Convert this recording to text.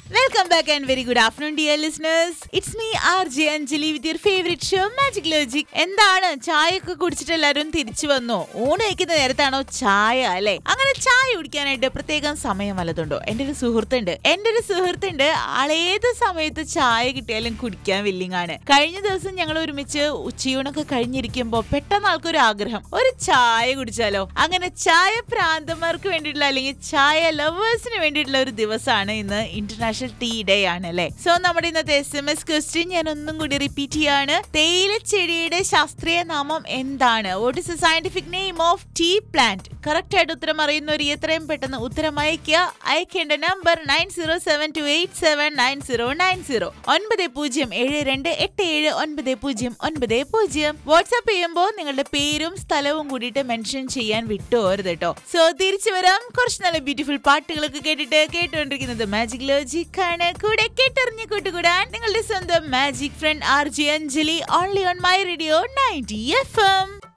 Welcome back and very good afternoon, dear listeners. It's me, RJ Anjali, with your favorite show, Magic Logic. എന്താണ് ചായയൊക്കെ കുടിച്ചിട്ട് എല്ലാവരും തിരിച്ചു വന്നോ ഊണ് കഴിക്കുന്ന നേരത്താണോ ചായ അല്ലെ അങ്ങനെ ചായ കുടിക്കാനായിട്ട് പ്രത്യേകം സമയം വല്ലതുണ്ടോ എന്റെ ഒരു സുഹൃത്തുണ്ട് എന്റെ ഒരു സുഹൃത്തുണ്ട് ആളേത് സമയത്ത് ചായ കിട്ടിയാലും കുടിക്കാൻ വില്ലിങ് ആണ് കഴിഞ്ഞ ദിവസം ഞങ്ങൾ ഒരുമിച്ച് ഉച്ചയൂണൊക്കെ കഴിഞ്ഞിരിക്കുമ്പോ പെട്ടെന്ന് ആൾക്കൊരു ആഗ്രഹം ഒരു ചായ കുടിച്ചാലോ അങ്ങനെ ചായ പ്രാന്തന്മാർക്ക് വേണ്ടിയിട്ടുള്ള അല്ലെങ്കിൽ ചായ ലവേഴ്സിന് വേണ്ടിയിട്ടുള്ള ഒരു ദിവസമാണ് ഇന്ന് ഇന്റർനാഷണൽ ടീ ഡേ ആണ് അല്ലെ സോ നമ്മുടെ ഇന്നത്തെ എസ് എം എസ് ക്വസ്റ്റ്യൻ ഞാൻ ഒന്നും കൂടി റിപ്പീറ്റ് ചെയ്യാണ് തേയില ചെടിയുടെ ശാസ്ത്രീയ നാമം എന്താണ് what is scientific name of tea plant correct ആയിട്ട് ഉത്തരം അറിയുന്നവർ എത്രയും പെട്ടെന്ന് ഉത്തരം അയക്കുക അയക്കേണ്ട number nine zero seven two eight seven nine zero nine zero ഒൻപത് പൂജ്യം ഏഴ് രണ്ട് എട്ട് ഏഴ് ഒൻപത് പൂജ്യം ഒൻപത് പൂജ്യം വാട്സാപ്പ് ചെയ്യുമ്പോൾ നിങ്ങളുടെ പേരും സ്ഥലവും കൂടിയിട്ട് മെൻഷൻ ചെയ്യാൻ വിട്ടുപോരുത് കേട്ടോ സോ തിരിച്ചു വരാം കുറച്ച് നല്ല ബ്യൂട്ടിഫുൾ പാട്ടുകളൊക്കെ കേട്ടിട്ട് കേട്ടുകൊണ്ടിരിക്കുന്നത് മാജിക് ലോജിക് ആണ് കൂടെ കേട്ടറിഞ്ഞ് കൂട്ടുകൂടാൻ നിങ്ങളുടെ സ്വന്തം magic friend R J Anjali only on my radio ninety F M